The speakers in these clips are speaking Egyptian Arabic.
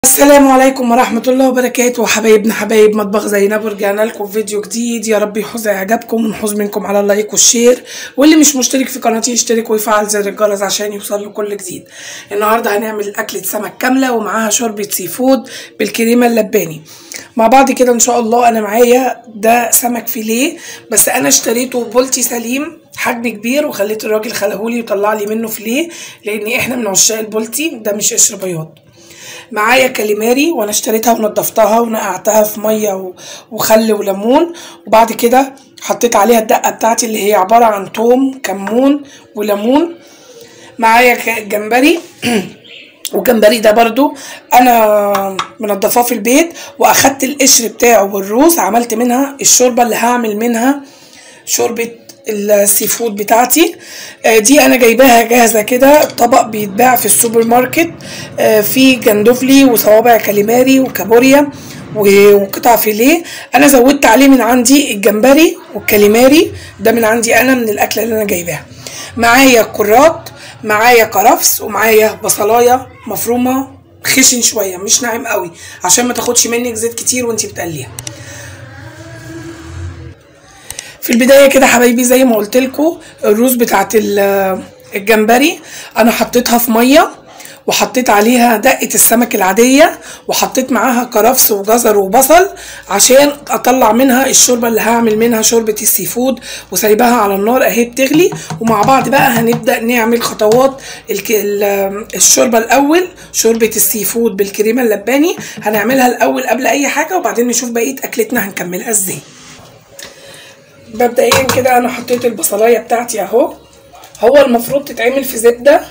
السلام عليكم ورحمة الله وبركاته حبايبنا حبايب مطبخ زينب ورجعنا لكم في فيديو جديد يا رب يحوز اعجابكم ونحوز منكم على اللايك والشير واللي مش مشترك في قناتي يشترك ويفعل زر الجرس عشان يوصل له كل جديد النهارده هنعمل اكلة سمك كاملة ومعاها شوربة سي فود بالكريمة اللباني مع بعض كده ان شاء الله انا معايا ده سمك فيليه بس انا اشتريته بولتي سليم حجم كبير وخليت الراجل خلهولي وطلع لي منه فيليه لان احنا من عشاق البولتي ده مش قشر بياض معايا كاليماري وانا اشتريتها ونضفتها ونقعتها في ميه و- وخل وليمون وبعد كده حطيت عليها الدقه بتاعتي اللي هي عباره عن توم كمون وليمون معايا ك- جمبري والجمبري ده برضو انا منضفاه في البيت واخدت القشر بتاعه والروز عملت منها الشوربه اللي هعمل منها شوربه السي فود بتاعتي آه، دي انا جايباها جاهزه كده طبق بيتباع في السوبر ماركت آه، فيه جندوفلي وصوابع كاليماري وكابوريا و- وقطع فيليه انا زودت عليه من عندي الجمبري والكاليماري ده من عندي انا من الاكله اللي انا جايباها معايا كرات معايا كرفس ومعايا بصلايه مفرومه خشن شويه مش ناعم قوي عشان ما تاخدش منك زيت كتير وانتي بتقليها في البدايه كده حبايبي زي ما قلت لكم الروز بتاعت ال- الجمبري انا حطيتها في ميه وحطيت عليها دقه السمك العاديه وحطيت معاها كرفس وجزر وبصل عشان اطلع منها الشوربه اللي هعمل منها شوربه السي فود وسايباها على النار اهي بتغلي ومع بعض بقى هنبدا نعمل خطوات الك- ال- الشوربه الاول شوربه السي فود بالكريمه اللباني هنعملها الاول قبل اي حاجه وبعدين نشوف بقيه اكلتنا هنكملها ازاي مبدئيا كده انا حطيت البصلايه بتاعتي اهو هو المفروض تتعمل في زبده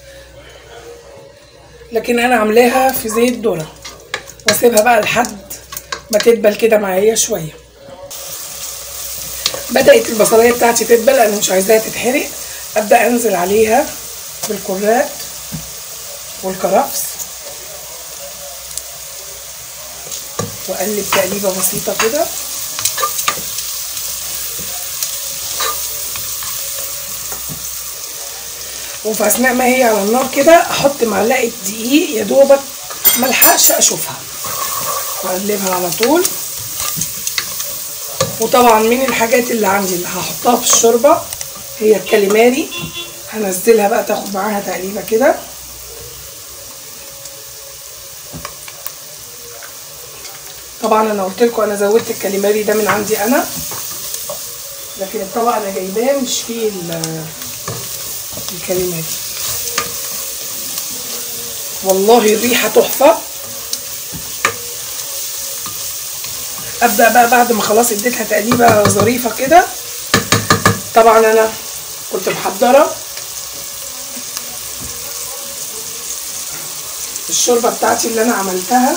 لكن انا عاملاها في زيت ذره واسيبها بقى لحد ما تدبل كده معايا شويه بدات البصلايه بتاعتي تدبل انا مش عايزاها تتحرق ابدا انزل عليها بالكرات والكرفس واقلب تقليبه بسيطه كده وفي اثناء ما هي على النار كده احط معلقه دقيق يا دوبك ملحقش اشوفها واقلبها على طول وطبعا من الحاجات اللي عندي اللي هحطها في الشوربه هي الكاليماري هنزلها بقى تاخد معاها تقليبه كده طبعا انا قلت لكم انا زودت الكاليماري ده من عندي انا لكن الطبق انا جايباه مش فيه ال- الكلمات والله الريحة تحفة ابدأ بقى بعد ما خلاص اديتها تقليبة ظريفة كده طبعا انا كنت محضرة الشوربة بتاعتي اللي انا عملتها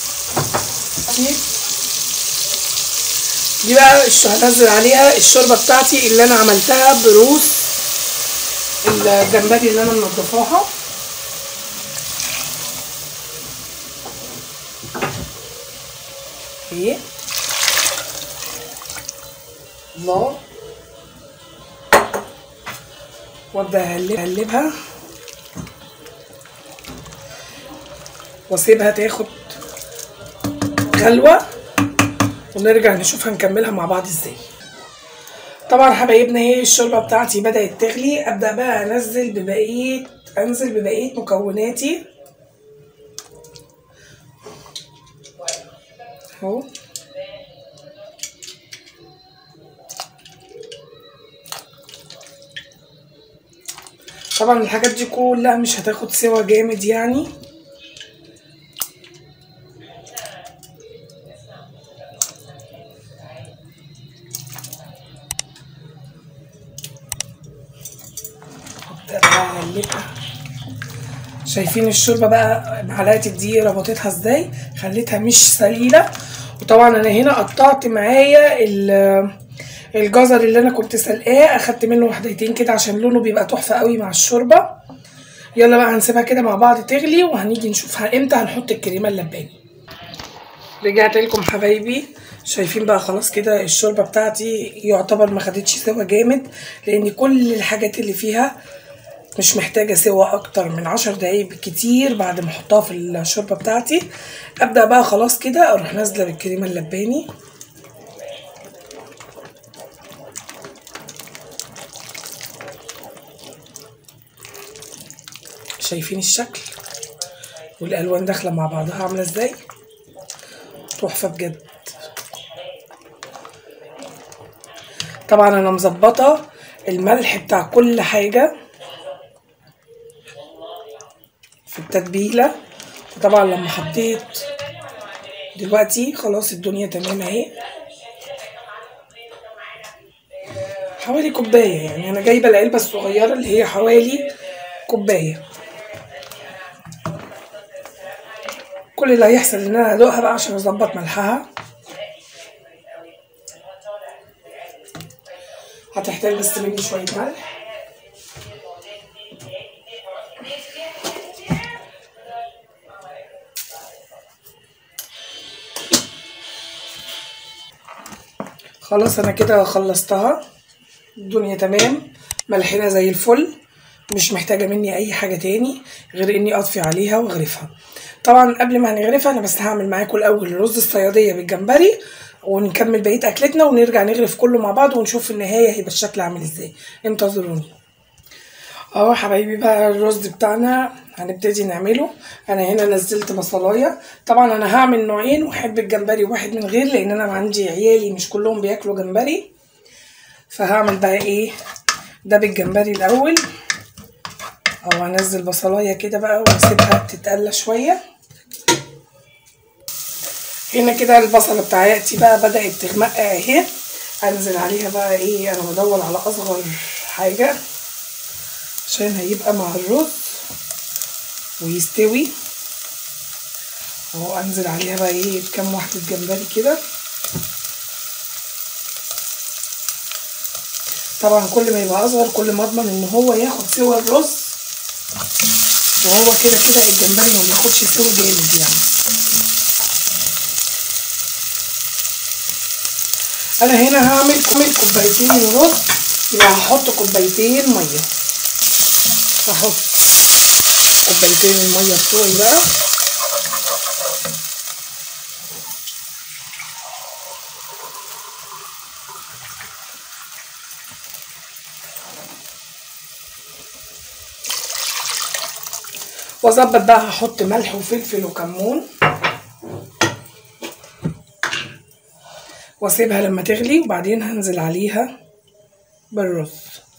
دي بقى الش- هنزل عليها الشوربة بتاعتي اللي انا عملتها بروس الجمبري اللي انا منضفاها ايه الله وابدا أقلب- اقلبها واسيبها تاخد غلوه ونرجع نشوف هنكملها مع بعض ازاي طبعا حبايبنا اهي الشوربه بتاعتي بدات تغلي ابدا بقى انزل ببقيه انزل ببقيه مكوناتي اهو طبعا الحاجات دي كلها مش هتاخد سوا جامد يعني ابدا بقى اقلبها شايفين الشوربه بقى معلقه الدقيق ربطتها ازاي خليتها مش سليله وطبعا انا هنا قطعت معايا ال- الجزر اللي انا كنت سلقاه اخدت منه وحدتين كده عشان لونه بيبقى تحفه قوي مع الشوربه يلا بقى هنسيبها كده مع بعض تغلي وهنيجي نشوفها امتى هنحط الكريمه اللباني رجعت لكم حبايبي شايفين بقى خلاص كده الشوربه بتاعتي يعتبر ما خدتش سوا جامد لان كل الحاجات اللي فيها مش محتاجة سوا أكتر من عشر دقايق بالكتير بعد ما أحطها في الشوربة بتاعتي أبدأ بقى خلاص كده أروح نازلة بالكريمة اللباني شايفين الشكل والألوان داخلة مع بعضها عاملة ازاي تحفة بجد طبعا أنا مظبطة الملح بتاع كل حاجة في التتبيلة وطبعا لما حطيت دلوقتي خلاص الدنيا تمام اهي حوالي كوباية يعني أنا جايبة العلبة الصغيرة اللي هي حوالي كوباية كل اللي هيحصل إن أنا هدوقها بقى عشان أظبط ملحها هتحتاج بس مني شوية ملح خلاص انا كده خلصتها الدنيا تمام ملحنا زي الفل مش محتاجه مني اي حاجه تاني غير اني اطفي عليها واغرفها طبعا قبل ما هنغرفها انا بس هعمل معاكم الاول رز الصياديه بالجمبري ونكمل بقيه اكلتنا ونرجع نغرف كله مع بعض ونشوف في النهايه هيبقى الشكل عامل ازاي انتظروني اهو حبايبي بقى الرز بتاعنا هنبتدي نعمله انا هنا نزلت بصلايه طبعا انا هعمل نوعين واحد بالجمبري وواحد من غير لان انا عندي عيالي مش كلهم بياكلوا جمبري فهعمل بقى ايه ده بالجمبري الاول او هنزل بصلايه كده بقى واسيبها تتقلى شويه هنا كده البصله بتاعتي بقى بدات تغمق اهي انزل عليها بقى ايه انا بدور على اصغر حاجه عشان هيبقى مع الرز ويستوي اهو انزل عليها بقى ايه بكام واحدة جمبري كده طبعا كل ما يبقى اصغر كل ما اضمن ان هو ياخد سوى الرز وهو كده كده الجمبري ما بياخدش سوى جامد يعني انا هنا هعمل كمل كوبايتين رز يبقى هحط كوبايتين ميه هحط كوبايتين الميه بتوعي بقى واظبط بقى هحط ملح وفلفل وكمون واسيبها لما تغلي وبعدين هنزل عليها بالرز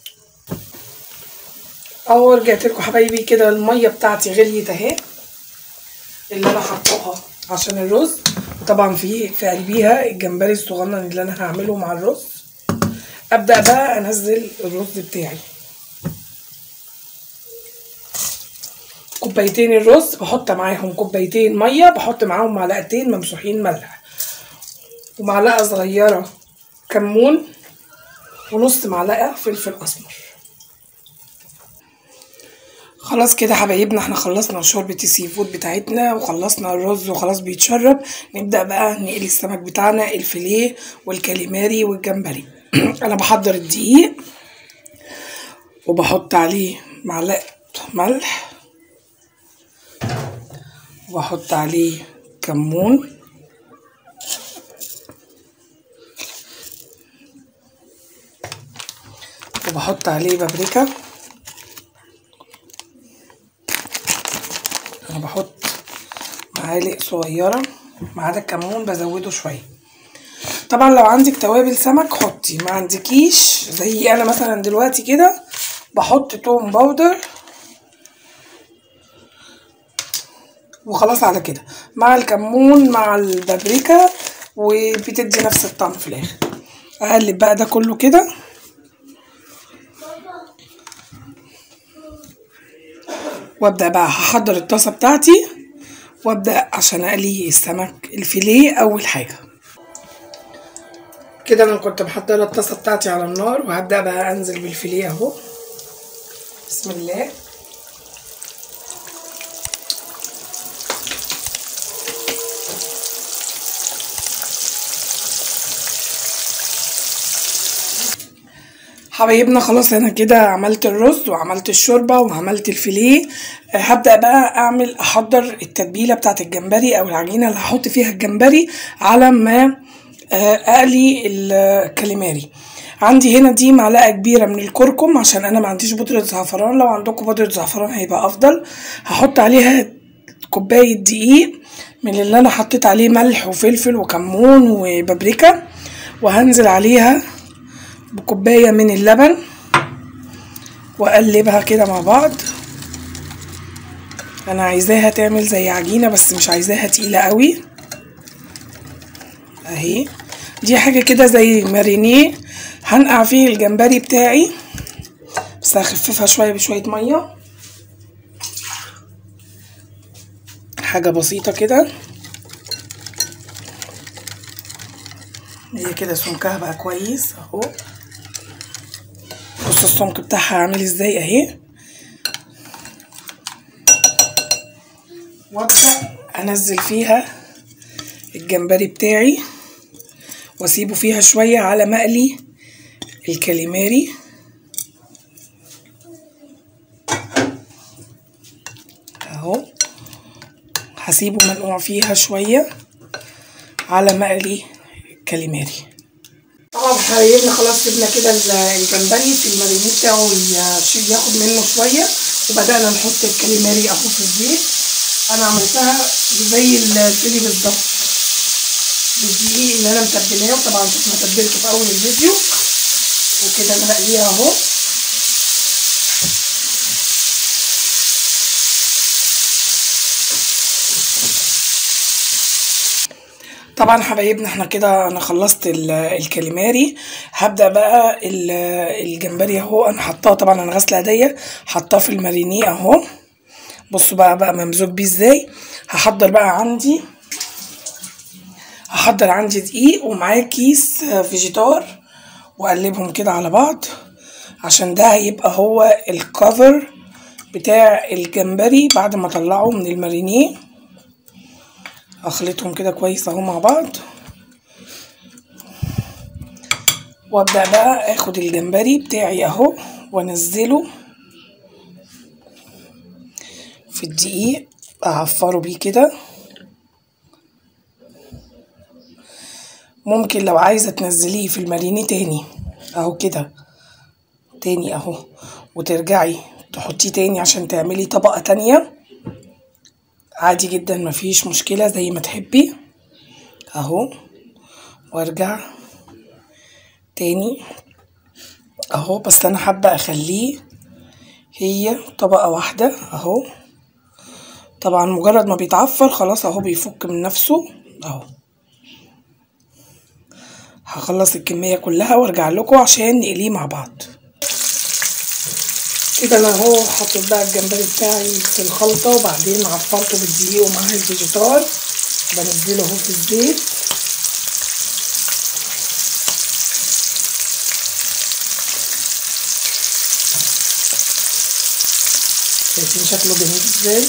اهو رجعت لكم حبايبي كده الميه بتاعتي غليت اهي اللي انا حطاها عشان الرز وطبعا في في قلبيها الجمبري الصغنن اللي انا هعمله مع الرز ابدا بقى انزل الرز بتاعي كوبايتين الرز بحط معاهم كوبايتين ميه بحط معاهم معلقتين ممسوحين ملح ومعلقه صغيره كمون ونص معلقه فلفل اسمر خلاص كده حبايبنا احنا خلصنا شوربة السي فود بتاعتنا وخلصنا الرز وخلاص بيتشرب نبدأ بقى نقلي السمك بتاعنا الفيليه والكاليماري والجمبري انا بحضر الدقيق وبحط عليه معلقة ملح وبحط عليه كمون وبحط عليه بابريكا انا بحط معالق صغيره ما عدا الكمون بزوده شويه طبعا لو عندك توابل سمك حطي ما عندكيش زي انا مثلا دلوقتي كده بحط توم باودر وخلاص على كده مع الكمون مع البابريكا وبتدي نفس الطعم في الاخر اقلب بقى ده كله كده وابدا بقى هحضر الطاسه بتاعتي وابدا عشان اقلي السمك الفيليه اول حاجه كده انا كنت محضره الطاسه بتاعتي على النار وهبدا بقى انزل بالفيليه اهو بسم الله حبايبنا خلاص انا كده عملت الرز وعملت الشوربه وعملت الفيليه آه، هبدا بقى اعمل احضر التتبيله بتاعه الجمبري او العجينه اللي هحط فيها الجمبري على ما آه، اقلي الكاليماري عندي هنا دي معلقه كبيره من الكركم عشان انا ما عنديش بودره زعفران لو عندكم بودره زعفران هيبقى افضل هحط عليها كوبايه دقيق من اللي انا حطيت عليه ملح وفلفل وكمون وبابريكا وهنزل عليها بكوبايه من اللبن واقلبها كده مع بعض انا عايزاها تعمل زي عجينه بس مش عايزاها تقيله قوي اهي دي حاجه كده زي مارينيه هنقع فيه الجمبري بتاعي بس هخففها شويه بشويه ميه حاجه بسيطه كده هي كده سمكها بقى كويس اهو بص السمك بتاعها عامل ازاي اهي وابدا انزل فيها الجمبري بتاعي واسيبه فيها شويه على مقلي الكاليماري اهو هسيبه منقوع فيها شويه على مقلي الكاليماري طبعا حبايبنا خلاص سيبنا كده الجمبري في المارينيه بتاعه يشيل ياخد منه شويه وبدانا نحط الكاليماري اهو في الزيت انا عملتها زي الفيلي بالظبط بالدقيق اللي انا متبلاه وطبعا شفنا تبلته في اول الفيديو وكده انا بقليها اهو طبعا حبايبنا احنا كده انا خلصت الكاليماري هبدا بقى الجمبري اهو انا حطاه طبعا انا غاسله ايديا حطاه في المارينيه اهو بصوا بقى بقى ممزوج بيه ازاي هحضر بقى عندي هحضر عندي دقيق ومعاه كيس فيجيتار واقلبهم كده على بعض عشان ده هيبقى هو الكفر بتاع الجمبري بعد ما اطلعه من المارينيه اخلطهم كده كويس اهو مع بعض وابدا بقى اخد الجمبري بتاعي اهو وانزله في الدقيق اعفره بيه كده ممكن لو عايزه تنزليه في المارينيه تاني اهو كده تاني اهو وترجعي تحطيه تاني عشان تعملي طبقه تانيه عادي جدا مفيش مشكلة زي ما تحبي اهو وارجع تاني اهو بس انا حابة اخليه هي طبقة واحدة اهو طبعا مجرد ما بيتعفر خلاص اهو بيفك من نفسه اهو هخلص الكمية كلها وارجع لكم عشان نقليه مع بعض كده انا اهو حطيت بقى الجمبري بتاعي في الخلطه وبعدين عفرته بالدقيق ومعاه الفيجيتار بنزله اهو في الزيت شايفين شكله جميل ازاي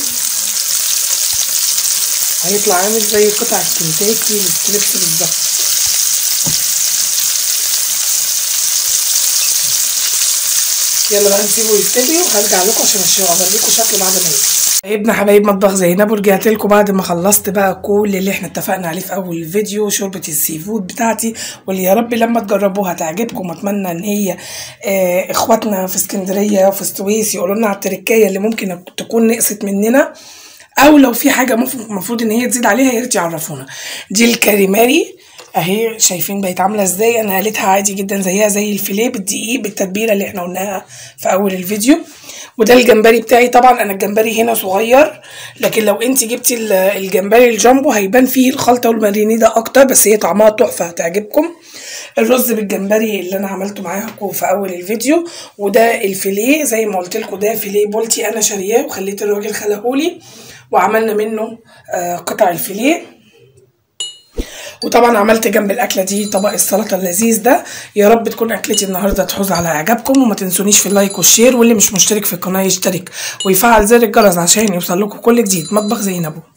هيطلع عامل زي قطع الكنتاكي الستريبس بالظبط يلا بقى نسيبه يستوي وهرجع لكم عشان اوريكم شكله بعد ما يستوي ابن حبايب مطبخ زينب ورجعت لكم بعد ما خلصت بقى كل اللي احنا اتفقنا عليه في اول الفيديو شوربه السي فود بتاعتي واللي يا رب لما تجربوها تعجبكم اتمنى ان هي اه اخواتنا في اسكندريه وفي السويس يقولوا لنا على التركيه اللي ممكن تكون نقصت مننا او لو في حاجه المفروض ان هي تزيد عليها يا ريت يعرفونا دي الكاليماري اهي شايفين بقت عامله ازاي انا قالتها عادي جدا زيها زي الفيليه بالدقيق بالتتبيله اللي احنا قلناها في اول الفيديو وده الجمبري بتاعي طبعا انا الجمبري هنا صغير لكن لو انت جبتي الجمبري الجامبو هيبان فيه الخلطه والمارينيه ده اكتر بس هي طعمها تحفه هتعجبكم الرز بالجمبري اللي انا عملته معاكم في اول الفيديو وده الفيليه زي ما قلت لكم ده فيليه بولتي انا شارياه وخليت الراجل خلقهولي وعملنا منه قطع الفيليه وطبعا عملت جنب الاكله دي طبق السلطه اللذيذ ده يا رب تكون اكلتي النهارده تحوز على اعجابكم وما تنسونيش في اللايك والشير واللي مش مشترك في القناه يشترك ويفعل زر الجرس عشان يوصل لكم كل جديد مطبخ زينبو